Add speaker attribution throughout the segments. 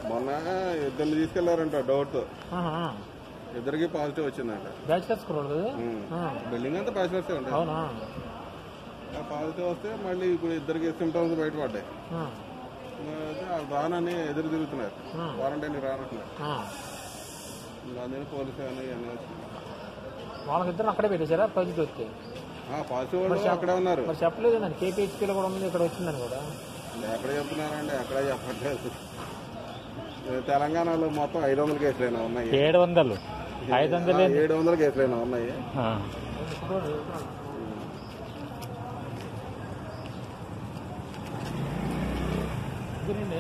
Speaker 1: మొన్న ఇద్దరిని తీసుకెళ్లారంట డౌట్
Speaker 2: ఆహా.
Speaker 1: ఇద్దరికి పాజిటివ్ వచ్చిందంట
Speaker 2: బ్యాచిలర్స్ కుర్రోడు కదా
Speaker 1: ఉమ్.
Speaker 2: ఆ.
Speaker 1: బిల్డింగ్ అంతా బ్యాచిలర్స్ ఉంటాయి
Speaker 2: అవునా
Speaker 1: పాజిటివ్ వస్తే మళ్ళీ ఇప్పుడు ఇద్దరికి సిమ్టమ్స్ బయటపడ్డాయి
Speaker 2: ఆ.
Speaker 1: అయితే వాళ్ళు రానని ఎదురు తిరుగుతున్నారు
Speaker 2: ఆ.
Speaker 1: క్వారంటైన్ రానట్లేదు
Speaker 2: ఆ.
Speaker 1: ఇంకా అందుకని పోలీసు అని ఇవన్నీ వచ్చి
Speaker 2: వాళ్ళకిద్దరు అక్కడే పెట్టేశారా పాజిటివ్ వస్తే
Speaker 1: పాజిటివ్ వాళ్ళు అక్కడే ఉన్నారు
Speaker 2: మరి చెప్పలేదు నన్ను కేపీహెచ్పీలో కూడా ఉంది ఇక్కడ వచ్చిందని కూడా
Speaker 1: ఎక్కడ చెప్తున్నారండి ఎక్కడ చెప్పట్లేదు తెలంగాణలో మొత్తం ఐదు వందల కేసులైనా ఉన్నాయి
Speaker 2: ఏడు వందలు ఐదు వందలు
Speaker 1: ఆ, ఏడు వందల కేసులైనా ఉన్నాయి
Speaker 2: ఇదేనండి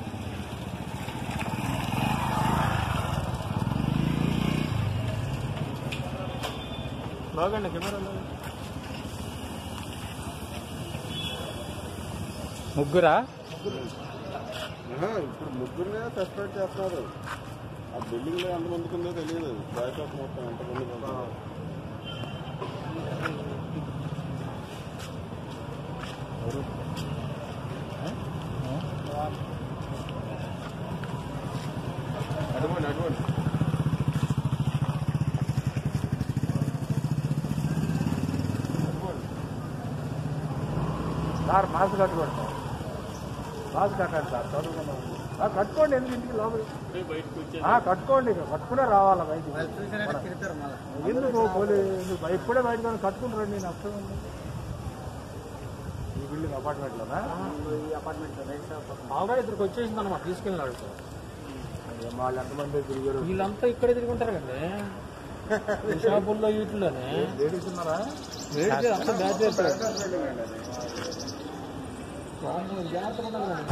Speaker 2: బాగండి కెమెరాలో ముగ్గురా
Speaker 1: ఆహా, ఇప్పుడు ముగ్గురునే సస్పెండ్ చేస్తున్నారు ఆ బిల్డింగ్ లో ఎంతమందికి ఉందో తెలియదు బ్యాకప్ మొత్తం ఎంతమందికి ఉందో అటువంటి అటువంటి
Speaker 2: సార్ మాస్క్ కట్టుకోండి సార్ మాస్క్ కట్టండి సార్ చదువుకున్నాం ఆ, కట్టుకోండి ఎందుకు ఇంటికి లోపలి ఆ, కట్టుకోండి ఇక. కట్టుకునే రావాలా బయటికి ఎందుకు పోలీ ఎందుకు బయ- ఇప్పుడే బయట కట్టుకుని రండి నేను అర్థం ఉంది ఈ బిల్డింగ్ అపార్ట్మెంట్లోనా ఈ అపార్ట్మెంట్ ఆల్రెడీ ఇద్దరికి వచ్చేసింది అనమాట తీసుకెళ్ళినాడు సార్ వాళ్ళు ఎంతమంది తిరిగారు వీళ్ళంతా ఇక్కడే తిరుగుంటారు కదండి ఈ షాపుల్లో వీటిలోనే లేడీస్ ఉన్నారా లేడీస్ అంతా బ్యాచ్ చేస్తారు వామ్మో, జాగ్రత్తగా ఉండాలి కదండి.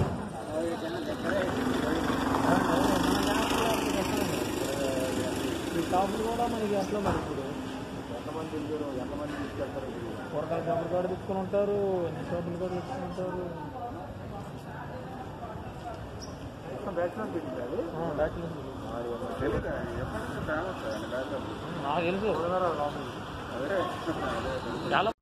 Speaker 2: ఈ షాపులు కూడా మనకి అట్లా మరి ఇప్పుడు ఎంతమంది తిరిగారు ఎంతమంది తీసుకెళ్తారు కూరగాయల షాపులు కూడా తెచ్చుకుని ఉంటారు అన్ని షాపులు కూడా తెచ్చుకుని ఉంటారు బ్యాచులర్ బిల్డింగ్ అది బ్యాచులర్
Speaker 1: తెలీదా? ఎప్పటి నుంచి ఫేమస్ అండి బ్యాకప్
Speaker 2: నాకు తెలుసు
Speaker 1: అదే
Speaker 2: చాలా